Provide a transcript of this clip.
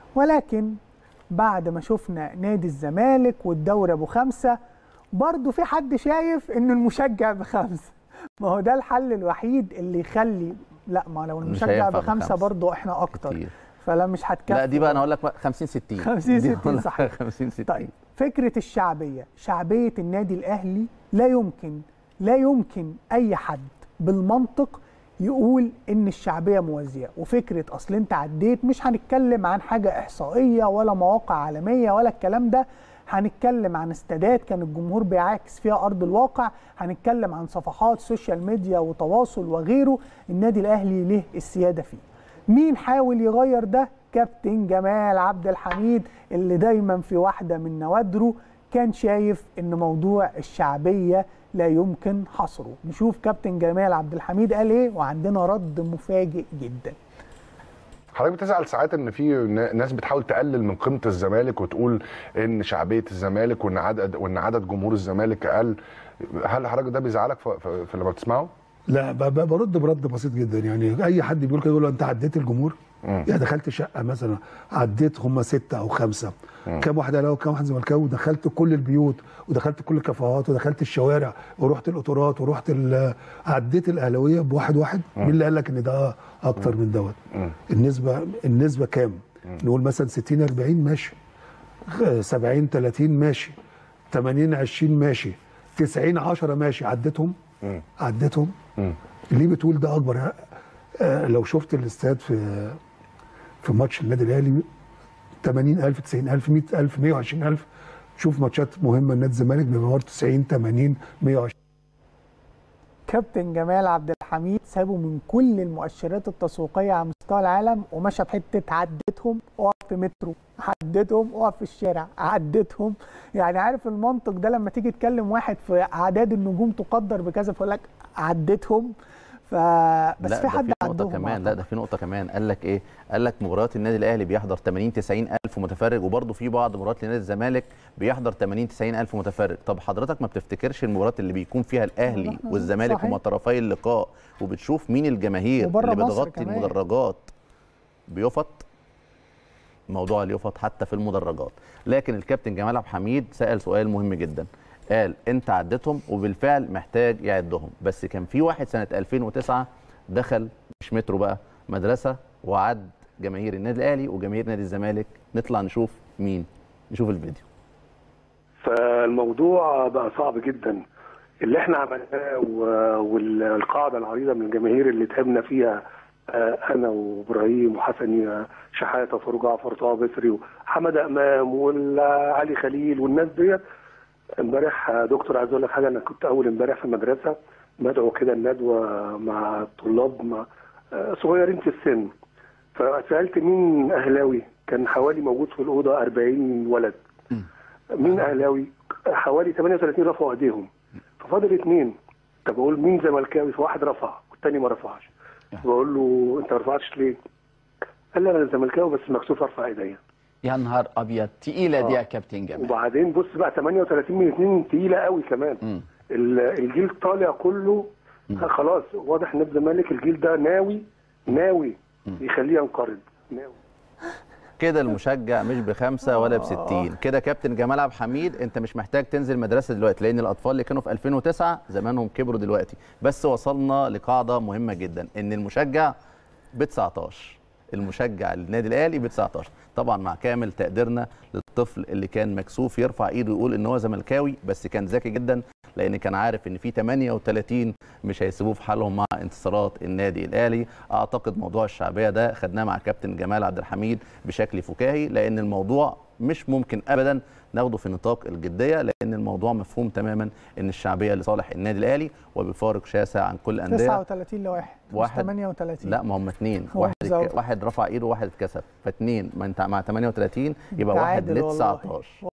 ولكن بعد ما شفنا نادي الزمالك والدوري ابو خمسه برضه في حد شايف ان المشجع بخمسه ما هو ده الحل الوحيد اللي يخلي لا ما لو المشجع هينفع بخمسه بخمسة. برضه احنا اكتر كتير. فلا مش هتكفي لا دي بقى انا اقول لك بقى 50 60 50 دي 60 أقول لك صحيح. 50 60 طيب فكره الشعبيه شعبيه النادي الاهلي لا يمكن لا يمكن اي حد بالمنطق يقول ان الشعبيه موازيه وفكره اصل انت عديت مش هنتكلم عن حاجه احصائيه ولا مواقع عالميه ولا الكلام ده هنتكلم عن استادات كان الجمهور بيعاكس فيها ارض الواقع هنتكلم عن صفحات سوشيال ميديا وتواصل وغيره النادي الاهلي له السياده فيه مين حاول يغير ده كابتن جمال عبد الحميد اللي دايما في واحده من نوادره كان شايف ان موضوع الشعبيه لا يمكن حصره نشوف كابتن جمال عبد الحميد قال ايه وعندنا رد مفاجئ جدا حضرتك بتزعل ساعات ان في ن- ناس بتحاول تقلل من قيمه الزمالك وتقول ان شعبيه الزمالك وان عدد وان عدد جمهور الزمالك اقل هل حضرتك ده بيزعلك في, في, في لما بتسمعه؟ لا ب- ب- برد برد بسيط جدا يعني اي حد بيقول كده يقول له انت عديت الجمهور يعني دخلت شقه مثلا عديت هم سته او خمسه كام واحد اهلاوي وكام واحد زملكاوي ودخلت كل البيوت ودخلت كل الكافيهات ودخلت الشوارع ورحت القطارات ورحت ال- عديت الاهلاويه بواحد واحد مين اللي قال لك ان ده اكتر من دوت النسبه النسبه كام نقول مثلا 60 40 ماشي 70 30 ماشي 80 20 ماشي 90 10 ماشي عديتهم عديتهم ليه بتقول ده اكبر آه، لو شفت الاستاد في في ماتش النادي الاهلي 80000 90000 100000 120000 شوف ماتشات مهمه النادي الزمالك بيبقى برضه 90 80 120 كابتن جمال عبد الحميد سابوا من كل المؤشرات التسويقيه على مستوى العالم ومشى بحته عدتهم اقف في مترو عدتهم اقف في الشارع عدتهم يعني عارف المنطق ده لما تيجي تكلم واحد في اعداد النجوم تقدر بكذا فيقول لك عدتهم ف بس لا في ده حد في نقطة عدهم كمان لا ده في نقطة كمان قال لك ايه؟ قال لك مباريات النادي الاهلي بيحضر 80 90 الف متفرج وبرضه في بعض مباريات لنادي الزمالك بيحضر 80 90 الف متفرج، طب حضرتك ما بتفتكرش المباريات اللي بيكون فيها الاهلي إحنا- والزمالك صحيح. هما طرفي اللقاء وبتشوف مين الجماهير وبره اللي مصر بتغطي كمان. المدرجات بيفط موضوع اليفط حتى في المدرجات لكن الكابتن جمال عبد الحميد سأل سؤال مهم جدا قال انت عدتهم وبالفعل محتاج يعدهم بس كان في واحد سنة 2009 دخل مش مترو بقى مدرسة وعد جماهير النادي الاهلي وجماهير نادي الزمالك نطلع نشوف مين نشوف الفيديو فالموضوع بقى صعب جدا اللي احنا عملناه و- والقاعده العريضه من الجماهير اللي تعبنا فيها آه، انا وابراهيم وحسن آه، شحاته وفاروق جعفر طه بسري وحمد امام وعلي خليل والناس ديت امبارح آه، دكتور عايز اقول لك حاجه انا كنت اول امبارح في المدرسه بدعو كده الندوه مع طلاب مع آه، صغيرين في السن فسالت مين اهلاوي كان حوالي موجود في الاوضه 40 ولد مين اهلاوي حوالي 38 رفعوا ايديهم ففاضل اثنين طب اقول مين زملكاوي فواحد رفع والتاني ما رفعش بقول له انت ما رفعتش ليه؟ قال لي انا زملكاوي بس مكسوف ارفع ايديا يا نهار ابيض تقيله دي آه. يا كابتن جمال وبعدين بص بقى 38 من اثنين تقيله قوي كمان مم. ال- الجيل طالع كله خلاص واضح ان الزمالك الجيل ده ناوي ناوي يخليه ينقرض ناوي كده المشجع مش بخمسة ولا بستين كده كابتن جمال عبد الحميد انت مش محتاج تنزل مدرسة دلوقتي لان الاطفال اللي كانوا في 2009 زمانهم كبروا دلوقتي بس وصلنا لقاعدة مهمة جدا ان المشجع ب 19 المشجع للنادي الاهلي ب 19 طبعا مع كامل تقديرنا للطفل اللي كان مكسوف يرفع ايده ويقول ان هو زملكاوي بس كان ذكي جدا لان كان عارف ان في 38 مش هيسيبوه في حالهم مع انتصارات النادي الاهلي اعتقد موضوع الشعبيه ده خدناه مع كابتن جمال عبد الحميد بشكل فكاهي لان الموضوع مش ممكن ابدا ناخده في نطاق الجديه لان الموضوع مفهوم تماما ان الشعبيه لصالح النادي الاهلي وبفارق شاسع عن كل الانديه 39 لواحد مش واحد 38 لا ما هم اثنين هو واحد زود. اتك- واحد رفع ايده وواحد اتكسب فاثنين ما انت مع 38 يبقى واحد تعادل ل والله. 19